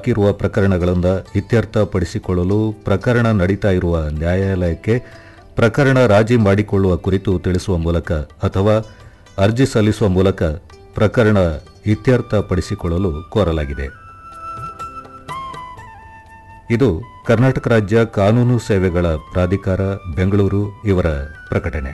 ಬಾಕಿ ಇರುವ ಪ್ರಕರಣಗಳನ್ನು ಇತ್ಯರ್ಥಪಡಿಸಿಕೊಳ್ಳಲು ಪ್ರಕರಣ ನಡೀತಾ ಇರುವ ನ್ಯಾಯಾಲಯಕ್ಕೆ ಪ್ರಕರಣ ರಾಜಿ ಮಾಡಿಕೊಳ್ಳುವ ಕುರಿತು ತಿಳಿಸುವ ಮೂಲಕ ಅಥವಾ ಅರ್ಜಿ ಸಲ್ಲಿಸುವ ಮೂಲಕ ಪ್ರಕರಣ ಇತ್ಯರ್ಥಪಡಿಸಿಕೊಳ್ಳಲು ಕೋರಲಾಗಿದೆ ಇದು ಕರ್ನಾಟಕ ರಾಜ್ಯ ಕಾನೂನು ಸೇವೆಗಳ ಪ್ರಾಧಿಕಾರ ಬೆಂಗಳೂರು ಇವರ ಪ್ರಕಟಣೆ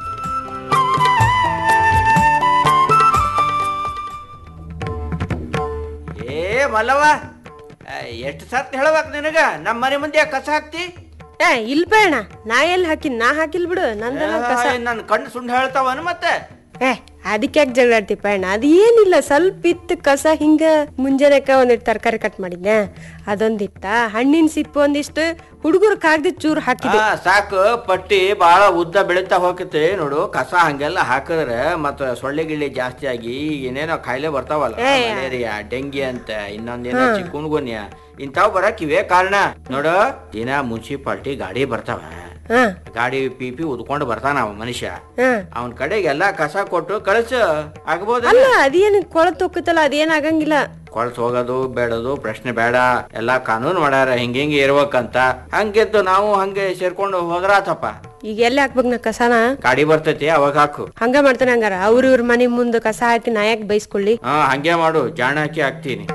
ಏ ಮಲ್ಲವ ಎಷ್ಟು ಸತ್ ಹೇಳ್ಬೇಕು ನಿನಗ ನಮ್ಮ ಮನೆ ಮುಂದೆ ಕಸ ಹಾಕ್ತಿ ಏ ಇಲ್ ಬೇಡ ನಾ ಎಲ್ಲಿ ಹಾಕಿನ್ ನಾ ಹಾಕಿಲ್ ಬಿಡು ನಂದೆಲ್ಲ ಕಸ ನನ್ನ ಕಣ್ಣು ಸುಂಡ್ ಹೇಳ್ತಾವನ ಮತ್ತೆ ಏ ಅದಕ್ಕೆ ಯಾಕೆ ಜಗಳಾಡ್ತಿ ಪಯಣ ಅದು ಏನಿಲ್ಲ ಸ್ವಲ್ಪ ಇತ್ತು ಕಸ ಹಿಂಗ ಮುಂಜಾನೆಕ ಒಂದಿಟ್ಟು ತರಕಾರಿ ಕಟ್ ಮಾಡಿದ್ನೆ ಅದೊಂದಿತ್ತ ಹಣ್ಣಿನ ಸಿಪ್ಪು ಒಂದಿಷ್ಟು ಹುಡುಗರು ಕಾಗ್ದಿ ಚೂರು ಹಾಕಿದೆ ಆ, ಸಾಕು ಪಟ್ಟಿ ಬಾಳ ಉದ್ದ ಬೆಳೀತಾ ಹೋಗತ್ತೆ ನೋಡು ಕಸ ಹಂಗೆಲ್ಲ ಹಾಕಿದ್ರೆ ಮತ್ತ ಸೊಳ್ಳೆ ಗಿಳ್ಳೆ ಜಾಸ್ತಿ ಆಗಿ ಏನೇನೋ ಕಾಯಿಲೆ ಬರ್ತಾವಲ್ಲ ಮಲೇರಿಯಾ ಡೆಂಗಿ ಅಂತ ಇನ್ನೊಂದೇನೋ ಚಿಕ್ಕುನ್ಗುನ್ಯ ಇಂಥವ್ ಬರಕ್ ಇವೇ ಕಾರಣ ನೋಡು ದಿನ ಮುನ್ಸಿಪಾಲ್ಟಿ ಗಾಡಿ ಬರ್ತಾವ ಹಾ ಗಾಡಿ ಪಿ ಪಿ ಉದ್ಕೊಂಡು ಬರ್ತಾನ ಅವ ಮನುಷ್ಯ ಹಾ ಅವನ್ ಕಡೆಗೆ ಎಲ್ಲಾ ಕಸ ಕೊಟ್ಟು ಕಳಿಸು ಆಗ್ಬೋದ ಅಲ್ಲ ಅದೇನು ಕೊಳತ್ ಹೋಗುತ್ತಲ್ಲ ಅದೇನ್ ಆಗಂಗಿಲ್ಲ ಕೊಳ್ತು ಹೋಗೋದು ಬೇಡದು ಪ್ರಶ್ನೆ ಬೇಡ ಎಲ್ಲಾ ಕಾನೂನು ಮಾಡ್ಯಾರ ಹಿಂಗ ಹಿಂಗೆ ಇರ್ಬೇಕಂತ ಹಂಗೆದ್ದು ನಾವು ಹಂಗೆ ಸೇರ್ಕೊಂಡು ಹೋದ್ರಾತಪ್ಪ ಈಗ ಎಲ್ಲಿ ಹಾಕ್ಬೇಕು ನಾ ಕಸನ ಗಾಡಿ ಬರ್ತೈತಿ ಅವಾಗ ಹಾಕು ಹಂಗ ಮಾಡ್ತಾನೆ ಹಂಗಾರ ಅವ್ರ ಇವ್ರ ಮನೆ ಮುಂದೆ ಕಸ ಹಾಕಿ ನಾ ಯಾಕೆ ಬೈಸ್ಕೊಳ್ಳಿ ಹಾ ಹಂಗೆ ಮಾಡು ಜಾಣ ಹಾಕಿ ಹಾಕ್ತೀನಿ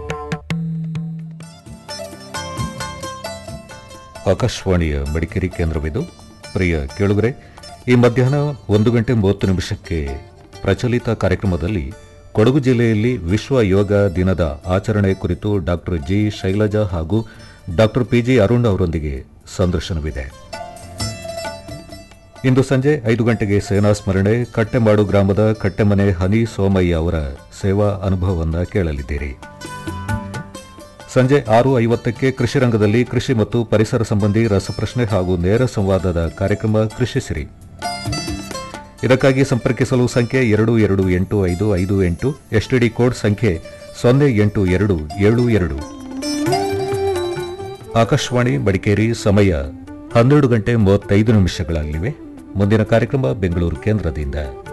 ಆಕಾಶವಾಣಿಯ ಮಡಿಕೇರಿ ಕೇಂದ್ರವಿದು ಪ್ರಿಯ ಕೇಳುಗರೆ ಈ ಮಧ್ಯಾಹ್ನ ಒಂದು ಗಂಟೆ ಮೂವತ್ತು ನಿಮಿಷಕ್ಕೆ ಪ್ರಚಲಿತ ಕಾರ್ಯಕ್ರಮದಲ್ಲಿ ಕೊಡಗು ಜಿಲ್ಲೆಯಲ್ಲಿ ವಿಶ್ವ ಯೋಗ ದಿನದ ಆಚರಣೆ ಕುರಿತು ಡಾಕ್ಟರ್ ಜಿ ಶೈಲಜಾ ಹಾಗೂ ಡಾಕ್ಟರ್ ಪಿಜಿ ಅರುಣ್ ಅವರೊಂದಿಗೆ ಸಂದರ್ಶನವಿದೆ ಇಂದು ಸಂಜೆ ಐದು ಗಂಟೆಗೆ ಸೇನಾ ಸ್ಮರಣೆ ಕಟ್ಟೆಮಾಡು ಗ್ರಾಮದ ಕಟ್ಟೆಮನೆ ಹನಿ ಸೋಮಯ್ಯ ಅವರ ಸೇವಾ ಅನುಭವವನ್ನು ಕೇಳಲಿದ್ದೀರಿ ಸಂಜೆ ಆರು ಐವತ್ತಕ್ಕೆ ಕೃಷಿ ರಂಗದಲ್ಲಿ ಕೃಷಿ ಮತ್ತು ಪರಿಸರ ಸಂಬಂಧಿ ರಸಪ್ರಶ್ನೆ ಹಾಗೂ ನೇರ ಸಂವಾದದ ಕಾರ್ಯಕ್ರಮ ಕೃಷಿ ಸಿರಿ ಇದಕ್ಕಾಗಿ ಸಂಪರ್ಕಿಸಲು ಸಂಖ್ಯೆ ಎರಡು ಎರಡು ಎಂಟು ಐದು ಐದು ಎಂಟು ಎಸ್ಟಿಡಿ ಕೋಡ್ ಸಂಖ್ಯೆ ಸೊನ್ನೆ ಎಂಟು ಎರಡು ಏಳು ಎರಡು ಆಕಾಶವಾಣಿ ಮಡಿಕೇರಿ ಸಮಯ ಹನ್ನೆರಡು ಗಂಟೆ ಮೂವತ್ತೈದು ನಿಮಿಷಗಳಾಗಲಿವೆ ಮುಂದಿನ ಕಾರ್ಯಕ್ರಮ ಬೆಂಗಳೂರು ಕೇಂದ್ರದಿಂದ